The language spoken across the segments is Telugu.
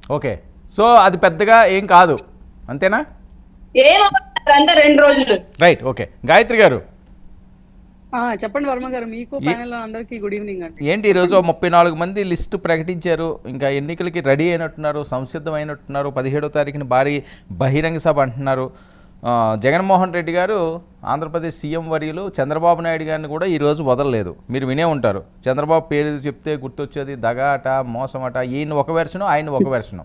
ఓకే సో అది పెద్దగా ఏం కాదు అంతేనా ఏమవుతుంది అంతా రెండు రోజులు రైట్ ఓకే గాయత్రి గారు ఆ, చెప్పండి వర్మ గారు మీకు ప్యానెల్ అందరికీ గుడ్ ఈవినింగ్ అండి ఏంటి ఈరోజు ముప్పై నాలుగు మంది లిస్టు ప్రకటించారు ఇంకా ఎన్నికలకి రెడీ అయినట్టున్నారు సంసిద్ధమైనట్టున్నారు పదిహేడో తారీఖున భారీ బహిరంగ సభ అంటున్నారు ఆ, జగన్మోహన్ రెడ్డి గారు ఆంధ్రప్రదేశ్ సీఎం వర్యులు చంద్రబాబు నాయుడు గారిని కూడా ఈరోజు వదలలేదు మీరు వినే ఉంటారు చంద్రబాబు పేరు చెప్తే గుర్తొచ్చేది దగాట మోసమట ఈయన ఒక వెర్షను ఆయన ఒక వెర్షను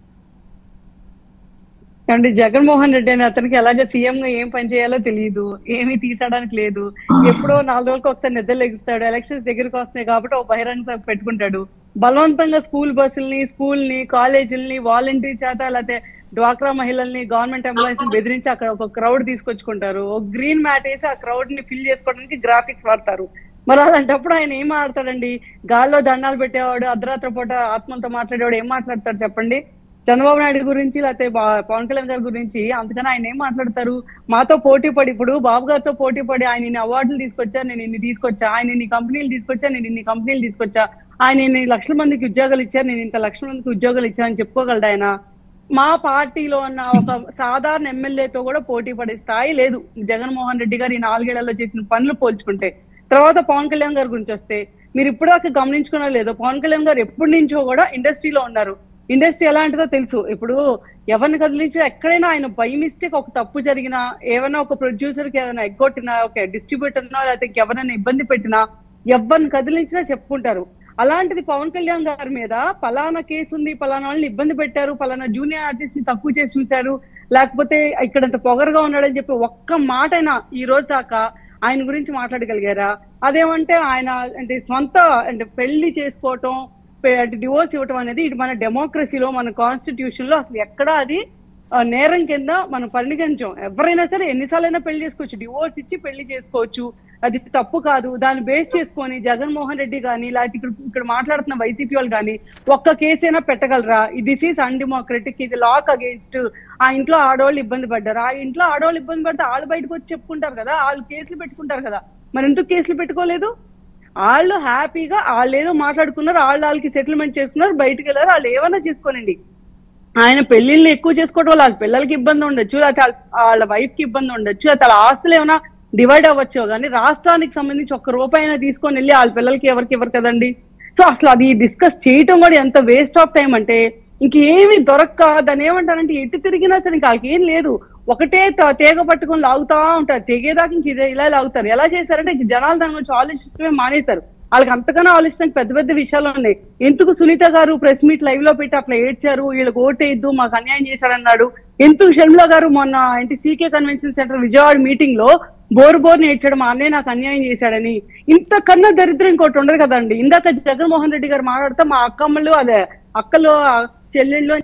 అంటే జగన్మోహన్ రెడ్డి అని అతనికి అలాగే సీఎం గా ఏం పని చేయాలో తెలియదు ఏమీ తీసడానికి లేదు ఎప్పుడో నాలుగు రోజులకు ఒకసారి నిద్ర లెగిస్తాడు ఎలక్షన్స్ దగ్గరికి వస్తున్నాయి కాబట్టి ఒక బహిరంగ సభ పెట్టుకుంటాడు బలవంతంగా స్కూల్ బస్సుల్ని స్కూల్ ని కాలేజీలని వాలంటీర్ చేత లేకపోతే డ్వాక్రా మహిళల్ని గవర్నమెంట్ ఎంప్లాయీస్ ని బెదిరించి అక్కడ ఒక క్రౌడ్ తీసుకొచ్చుకుంటారు ఒక గ్రీన్ మ్యాట్ వేసి ఆ క్రౌడ్ ని ఫిల్ చేసుకోవడానికి గ్రాఫిక్స్ వాడతారు మరి అలాంటప్పుడు ఆయన ఏం ఆడతాడండి గాల్లో దండాలు పెట్టేవాడు అర్ధరాత్రి పూట ఆత్మలతో మాట్లాడేవాడు ఏం మాట్లాడతాడు చెప్పండి చంద్రబాబు నాయుడు గురించి లేకపోతే బా- పవన్ కళ్యాణ్ గారి గురించి అందుకని ఆయన ఏం మాట్లాడతారు మాతో పోటీ పడి ఇప్పుడు బాబు గారితో పోటీ పడి ఆయన ఇన్ని అవార్డులు తీసుకొచ్చా నేను ఇన్ని తీసుకొచ్చా ఆయన ఇన్ని కంపెనీలు తీసుకొచ్చా నేను ఇన్ని కంపెనీలు తీసుకొచ్చా ఆయన ఇన్ని లక్షల మందికి ఉద్యోగాలు ఇచ్చారు నేను ఇంత లక్షల మందికి ఉద్యోగాలు ఇచ్చానని చెప్పుకోగలడు ఆయన మా పార్టీలో ఉన్న ఒక సాధారణ ఎమ్మెల్యేతో కూడా పోటీ పడే స్థాయి లేదు జగన్మోహన్ రెడ్డి గారు ఈ నాలుగేళ్లలో చేసిన పనులు పోల్చుకుంటే తర్వాత పవన్ కళ్యాణ్ గారి గురించి వస్తే మీరు ఇప్పటిదాకా గమనించుకున్నా లేదో పవన్ కళ్యాణ్ గారు ఎప్పటి నుంచో కూడా ఇండస్ట్రీలో ఉన్నారు ఇండస్ట్రీ ఎలాంటిదో తెలుసు ఇప్పుడు ఎవరిని కదిలించినా ఎక్కడైనా ఆయన బై మిస్టేక్ ఒక తప్పు జరిగినా ఏమైనా ఒక ప్రొడ్యూసర్ కి ఏదైనా ఎగ్గొట్టినా ఒక డిస్ట్రిబ్యూటర్ లేకపోతే ఎవరైనా ఇబ్బంది పెట్టినా ఎవరిని కదిలించినా చెప్పుకుంటారు అలాంటిది పవన్ కళ్యాణ్ గారి మీద పలానా కేసు ఉంది పలానా వాళ్ళని ఇబ్బంది పెట్టారు పలానా జూనియర్ ఆర్టిస్ట్ ని తక్కువ చేసి చూశారు లేకపోతే ఇక్కడంత పొగరుగా ఉన్నాడని చెప్పి ఒక్క మాటైనా ఈ రోజు దాకా ఆయన గురించి మాట్లాడగలిగారా అదేమంటే ఆయన అంటే సొంత అంటే పెళ్లి చేసుకోవటం పె- అంటే డివోర్స్ ఇవ్వటం అనేది ఇది మన డెమోక్రసీలో మన కాన్స్టిట్యూషన్ లో అసలు ఎక్కడా అది ఆ, నేరం కింద మనం పరిగణించాం ఎవరైనా సరే ఎన్నిసార్లైనా పెళ్లి చేసుకోవచ్చు డివోర్స్ ఇచ్చి పెళ్లి చేసుకోవచ్చు అది తప్పు కాదు దాన్ని బేస్ చేసుకొని జగన్మోహన్ రెడ్డి కానీ లేకపోతే ఇక్కడ ఇక్కడ మాట్లాడుతున్న వైసీపీ వాళ్ళు కానీ ఒక్క కేసైనా పెట్టగలరా దిస్ ఈస్ అన్డెమోక్రటిక్ ఇది లాక్ అగేన్స్ట్ ఆ ఇంట్లో ఆడవాళ్ళు ఇబ్బంది పడ్డారు ఆ ఇంట్లో ఆడవాళ్ళు ఇబ్బంది పడితే వాళ్ళు బయటకు వచ్చి చెప్పుకుంటారు కదా వాళ్ళు కేసులు పెట్టుకుంటారు కదా మరి ఎందుకు కేసులు పెట్టుకోలేదు వాళ్ళు హ్యాపీగా వాళ్ళు ఏదో మాట్లాడుకున్నారు వాళ్ళు వాళ్ళకి సెటిల్మెంట్ చేసుకున్నారు బయటకు వెళ్ళారు వాళ్ళు ఏమైనా చేసుకోనండి ఆయన పెళ్లిళ్ళు ఎక్కువ చేసుకోవడం వల్ల వాళ్ళ పిల్లలకి ఇబ్బంది ఉండొచ్చు లేకపోతే వాళ్ళ- వాళ్ళ వైఫ్ కి ఇబ్బంది ఉండొచ్చు లేకపోతే వాళ్ళ ఆస్తులు ఏమైనా డివైడ్ అవ్వచ్చు కానీ రాష్ట్రానికి సంబంధించి ఒక్క రూపాయి అయినా తీసుకొని వెళ్ళి వాళ్ళ పిల్లలకి ఎవరికి ఇవ్వరు కదండి సో అసలు అది డిస్కస్ చేయటం కూడా ఎంత వేస్ట్ ఆఫ్ టైం అంటే ఇంకేమి దొరక్క దాన్ని ఏమంటారంటే ఎటు తిరిగినా సరే ఇంకా వాళ్ళకి ఏం లేదు ఒకటే త- తీగ పట్టుకొని లాగుతా ఉంటారు తెగేదాకా ఇంక ఇదే ఇలా లాగుతారు ఎలా చేశారంటే ఇంక జనాలు దాని గురించి ఆలోచిస్తమే మానేశారు వాళ్ళకి అంతకన్నా ఆలోచించడానికి పెద్ద పెద్ద విషయాలు ఉన్నాయి ఎందుకు సునీత గారు ప్రెస్ మీట్ లైవ్ లో పెట్టి అట్లా ఏడ్చారు వీళ్ళకి ఓటేయద్దు మాకు అన్యాయం చేశాడన్నాడు ఎందుకు షర్మిల గారు మొన్న ఏంటి CK convention centre Vijayawada meeting లో బోరు బోర్ నేర్చాడు మా అన్నయ్య నాకు అన్యాయం చేశాడని ఇంతకన్నా దరిద్రం ఇంకోటి ఉండదు కదండి ఇందాక జగన్మోహన్ రెడ్డి గారు మాట్లాడితే మా అక్కమ్మలు అదే అక్కలు ఆ చెల్లెళ్ళు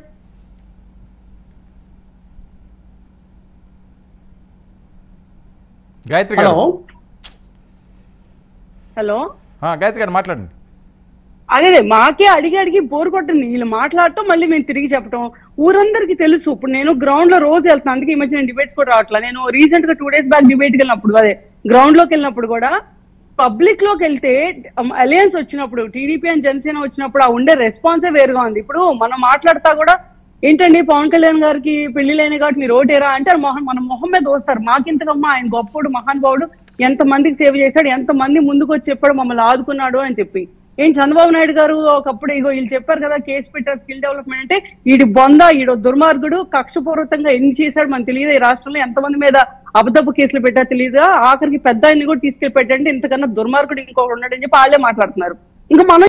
గాయత్రి హలో గారు హలో ఆ, గాయత్రి గారు మాట్లాడండి అదే అదే, మాకే అడిగి అడిగి బోర్ కొట్టింది వీళ్ళు మాట్లాడటం మళ్ళీ మేము తిరిగి చెప్పటం ఊరందరికీ తెలుసు ఇప్పుడు నేను గ్రౌండ్ లో రోజు వెళ్తాను అందుకే ఈ మధ్య నేను డిబేట్స్ కూడా రావట్లా నేను రీసెంట్ గా టూ డేస్ బ్యాక్ డిబేట్ వెళ్ళినప్పుడు అదే గ్రౌండ్ లోకి వెళ్ళినప్పుడు కూడా పబ్లిక్ లోకి వెళ్తే అలయన్స్ వచ్చినప్పుడు టీడీపీ అండ్ జనసేన వచ్చినప్పుడు ఆ ఉండే రెస్పాన్సే వేరుగా ఉంది ఇప్పుడు మనం మాట్లాడతా కూడా ఏంటండి పవన్ కళ్యాణ్ గారికి పెళ్లి లేని కాబట్టి మీరు ఓటేరా అంటే మొహం మన మొహం మీద వస్తారు మాకింతకమ్మా ఆయన గొప్పడు మహానుభావుడు ఎంత మందికి సేవ చేశాడు ఎంత మంది ముందుకు వచ్చి చెప్పాడు మమ్మల్ని ఆదుకున్నాడు అని చెప్పి ఏం చంద్రబాబు నాయుడు గారు ఒకప్పుడు ఇగో వీళ్ళు చెప్పారు కదా కేసు పెట్టారు స్కిల్ డెవలప్మెంట్ అంటే ఈడు బొంద ఈడు దుర్మార్గుడు కక్షపూర్వకంగా ఎన్ని చేశాడు మనకు తెలియదు ఈ రాష్ట్రంలో ఎంతమంది మీద అబద్ధపు కేసులు పెట్టా తెలియదు ఆఖరికి పెద్ద ఆయన్ని కూడా తీసుకెళ్లి పెట్టండి ఇంతకన్నా దుర్మార్గుడు ఇంకొకటి ఉన్నాడని చెప్పి వాళ్ళే మాట్లాడుతున్నారు ఇంకా మనం